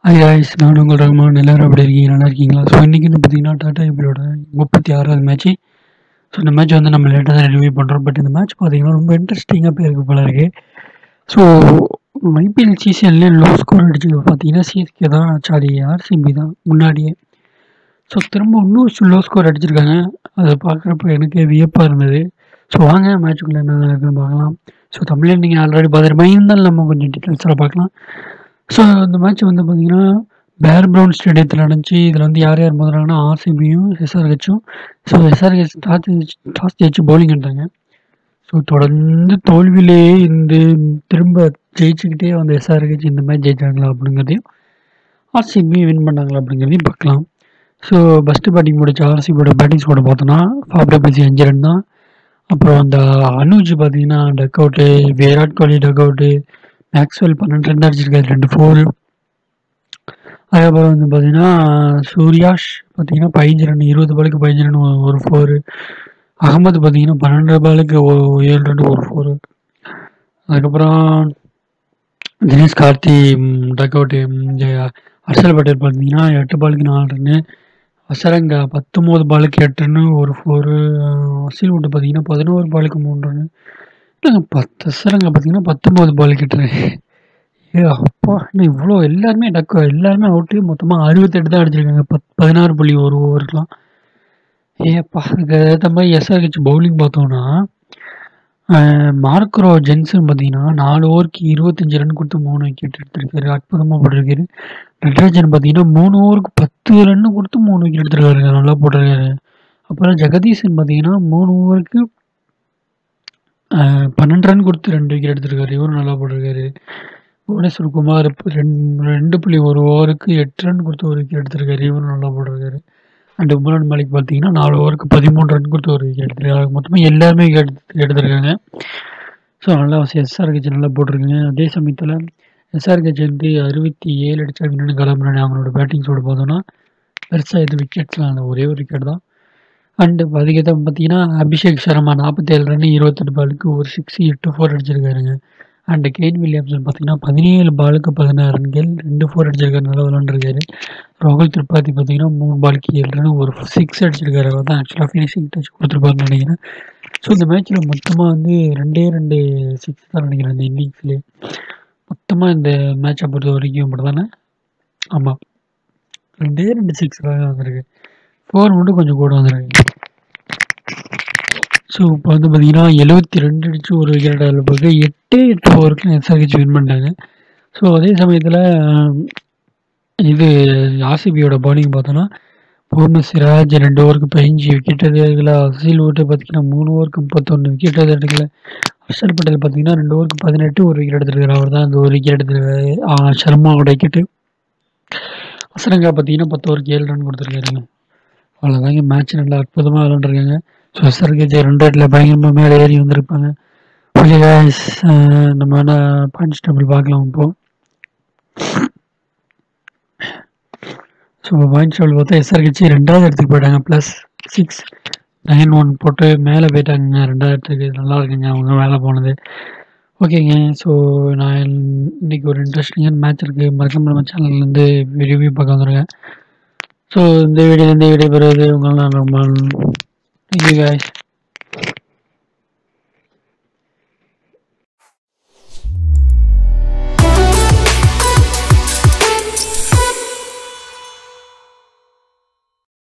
hi guys நான் உங்கள் ரஹ்மான் எல்லோரும் எப்படி இருக்கீங்க நல்லா இருக்கீங்களா ஸோ இன்றைக்கி வந்து பார்த்தீங்கன்னா டாடா ஐபியோட முப்பத்தி ஆறாவது மேட்ச்சு ஸோ இந்த மேட்ச் வந்து நம்ம லேட்டாக தான் ரிவ்யூ பண்ணுறோம் பட் இந்த மேட்ச் பார்த்தீங்கன்னா ரொம்ப இன்ட்ரெஸ்டிங்காக போயிருக்கு போல இருக்கு ஸோ ஐபிஎல் சீசன்லேயே லோ ஸ்கோர் அடிச்சது பார்த்தீங்கன்னா சிஎஸ்கே தான் சாரி ஆர்சிபி தான் முன்னாடியே ஸோ திரும்ப இன்னும் லோ ஸ்கோர் அடிச்சிருக்காங்க அதை பார்க்குறப்ப எனக்கு வியப்பாக இருந்தது ஸோ வாங்க மேட்ச்சுக்குள்ளே என்ன இருக்குன்னு பார்க்கலாம் ஸோ தமிழில் நீங்கள் ஆல்ரெடி பார்த்துருப்பீங்க இருந்தாலும் நம்ம கொஞ்சம் டீட்டெயில்ஸில் பார்க்கலாம் ஸோ இந்த மேட்ச் வந்து பார்த்தீங்கன்னா பேர் ப்ரவுன் ஸ்டேடியத்தில் நடந்துச்சு இதில் வந்து யார் யார் மோதுறாங்கன்னா ஆர்சிபியும் எஸ்ஆர்ஹெச்சும் ஸோ எஸ்ஆர்ஹெச் டாஸ் ஜெயிச்சு டாஸ் ஜெயிச்சு பவுலிங் எடுத்தாங்க ஸோ தொடர்ந்து தோல்வியிலே இருந்து திரும்ப ஜெயிச்சுக்கிட்டே வந்த எஸ்ஆர்ஹெச் இந்த மேட்ச் ஜெயிச்சாங்களா அப்படிங்கிறதையும் ஆர்சிபி வின் பண்ணாங்களா அப்படிங்கிறதையும் பார்க்கலாம் ஸோ ஃபஸ்ட்டு பேட்டிங் முடிச்ச ஆர்சிபியோட பேட்டிங் ஸ்கோட பார்த்தோன்னா ஃபாப்டா பேசி அஞ்சு ரன் தான் அப்புறம் அந்த அனுஜ் பார்த்தீங்கன்னா duck out Virat Kohli duck out Maxwell பன்னெண்டு ரன் அடிச்சிருக்காரு ரெண்டு ஃபோரு அதுக்கப்புறம் வந்து பார்த்தீங்கன்னா சூர்யாஷ் பார்த்தீங்கன்னா பதினஞ்சு ரன் இருபது பாலுக்கு பதினஞ்சு ரன் ஒரு ஃபோரு அகமது பார்த்தீங்கன்னா பன்னெண்டு பாலுக்கு ஒ- ஏழு ரன் ஒரு ஃபோரு அதுக்கப்புறம் தினேஷ் கார்த்தி டக் அவுட்டு ஹர்ஷல் பட்டேல் பார்த்தீங்கன்னா எட்டு பாலுக்கு நாலு ரன்னு அசரங்கா பத்தொம்போது பாலுக்கு எட்டு ரன்னு ஒரு ஃபோரு அசில் விட்டு பார்த்தீங்கன்னா பதினோரு பாலுக்கு மூணு ரன்னு இல்லைங்க பத்து அசரங்கா பார்த்தீங்கன்னா பத்தொம்போது பாலுக்கு எட்டு ரன் ஏ அப்பா என்ன இவ்வளோ எல்லாருமே டக்கு எல்லாருமே அவுட்டு மொத்தமாக அறுபத்தெட்டு தான் அடிச்சிருக்காங்க பத் பதினாறு புள்ளி ஒரு ஓவருக்குலாம் ஏப்பா அதுக்கு ஏற்ற மாதிரி எஸ்ஆர்ஹெச் பவுலிங் பார்த்தோம்னா ஆஹ் மார்க்ரோ ஜென்சன் பார்த்தீங்கன்னா நாலு ஓவருக்கு இருபத்தஞ்சு ரன் கொடுத்து மூணு விக்கெட் எடுத்திருக்காரு அற்புதமாக போட்டிருக்காரு நட்ராஜன் பார்த்தீங்கன்னா மூணு ஓவருக்கு பத்து ரன் கொடுத்து மூணு விக்கெட் எடுத்திருக்காரு நல்லா போட்டிருக்காரு அப்புறம் ஜெகதீசன் பார்த்தீங்கன்னா மூணு ஓவருக்கு ஆஹ் பன்னெண்டு ரன் கொடுத்து ரெண்டு விக்கெட் எடுத்திருக்காரு இவரும் நல்லா போட்டிருக்காரு புவனேஸ்வர் குமார் இப்ப ரெண்டு ரெண்டு புள்ளி ஒரு ஓவருக்கு எட்டு ரன் கொடுத்து ஒரு விக்கெட் எடுத்திருக்காரு இவரும் நல்லா போட்டிருக்காரு அண்ட் உமரன் மாலிக் பார்த்தீங்கன்னா நாலு ஓவருக்கு பதிமூணு ரன் கொடுத்து ஒரு விக்கெட் எடுத்திருக்காரு மொத்தமாக எல்லாருமே wicket எடுத்து எடுத்திருக்காங்க ஸோ நல்லா எஸ்ஆர்ஹெச் நல்லா போட்டிருக்காங்க அதே சமயத்தில் எஸ்ஆர்ஹெச் வந்து அறுபத்தி ஏழு அடிச்சா வின்னு கிளம்புறாங்க அவங்களோட பேட்டிங்ஸோட பார்த்தோன்னா பெருசாக எது விக்கெட்ஸ்லாம் அந்த ஒரே ஒரு விக்கெட் தான் அண்டு அதுக்கேற்ற பார்த்தீங்கன்னா அபிஷேக் சர்மா நாற்பத்தேழு ரன் இருபத்தெட்டு பாலுக்கு ஒரு சிக்ஸ் எட்டு ஃபோர் அடிச்சிருக்காருங்க அண்டு கெயின் வில்லியம்சன் பார்த்தீங்கன்னா பதினேழு பாலுக்கு பதினாறு ரன்கள் ரெண்டு ஃபோர் அடிச்சிருக்காரு நல்லா விளாண்டுருக்காரு ராகுல் திரிபாதி பார்த்தீங்கன்னா மூணு பாலுக்கு ஏழு ரன் ஒரு சிக்ஸ் அடிச்சிருக்காரு அவர் தான் ஆக்சுவலாக ஃபினிஷிங் டச் கொடுத்துருப்பாருன்னு நினைக்கிறேன் ஸோ இந்த மேட்ச்சில் மொத்தமாக வந்து ரெண்டே ரெண்டு சிக்ஸ் தான் நினைக்கிறேன் இந்த இன்னிங்ஸ்லேயே மொத்தமாக இந்த மேட்சை பொறுத்த வரைக்கும் அப்படி தானே ஆமாம் ரெண்டே ரெண்டு சிக்ஸ் தான் வந்திருக்கு ஃபோர் மட்டும் கொஞ்சம் கூட வந்திருக்கு ஸோ இப்போ வந்து பார்த்தீங்கன்னா எழுபத்தி ரெண்டு அடிச்சு ஒரு விக்கெட் அதில் போக எட்டே எட்டு ஓவருக்கு எஸ்ஆர்ஹெச் வின் பண்ணிட்டாங்க ஸோ அதே சமயத்தில் இது ஆர்சிபியோட பவுலிங் பார்த்தோன்னா முகமது சிராஜ் ரெண்டு ஓவருக்கு பதினஞ்சு விக்கெட் எடுக்கல அசில் விட்டு பார்த்தீங்கன்னா மூணு ஓவருக்கு முப்பத்தொன்று விக்கெட் எடுக்கல ஹர்ஷல் பட்டேல் பார்த்தீங்கன்னா ரெண்டு ஓவருக்கு பதினெட்டு ஒரு விக்கெட் எடுத்திருக்காரு அவர் தான் அந்த ஒரு விக்கெட் எடுத்திருக்காரு ஆ, சர்மாவோட விக்கெட்டு அசரங்கா பார்த்தீங்கன்னா பத்து ஓவருக்கு ஏழு ரன் கொடுத்துருக்காருங்க அவ்வளோதாங்க மேட்ச் நல்லா அற்புதமாக விளாண்டுருக்காங்க ஸோ எஸ்ஆர்கேஜி ரெண்டு இடத்துல பயங்கரமாக மேலே ஏறி வந்திருப்பாங்க ஓகே guys, அஹ் நம்ம என்ன பாயிண்ட்ஸ் டேபிள் பார்க்கலாம் இப்போ ஸோ பாயிண்ட்ஸ் டேபிள் பார்த்தா எஸ்ஆர்கேஜி ரெண்டாவது இடத்துக்கு போயிட்டாங்க ப்ளஸ் சிக்ஸ் நைன் ஒன் போட்டு மேலே போயிட்டாங்க ரெண்டாவது இடத்துக்கு நல்லா இருக்குங்க அவங்க மேலே போனது ஓகேங்க ஸோ நான் இன்னைக்கு ஒரு இன்ட்ரெஸ்டிங்கான மேட்ச் இருக்குது மறக்காம நம்ம சேனல்லேருந்து ரிவ்யூ பார்க்க வந்துருக்கேன் ஸோ இந்த வீடியோ இந்த வீடியோ பெறுவது உங்களால் நான் ரொம்ப தேங்க்யூ guys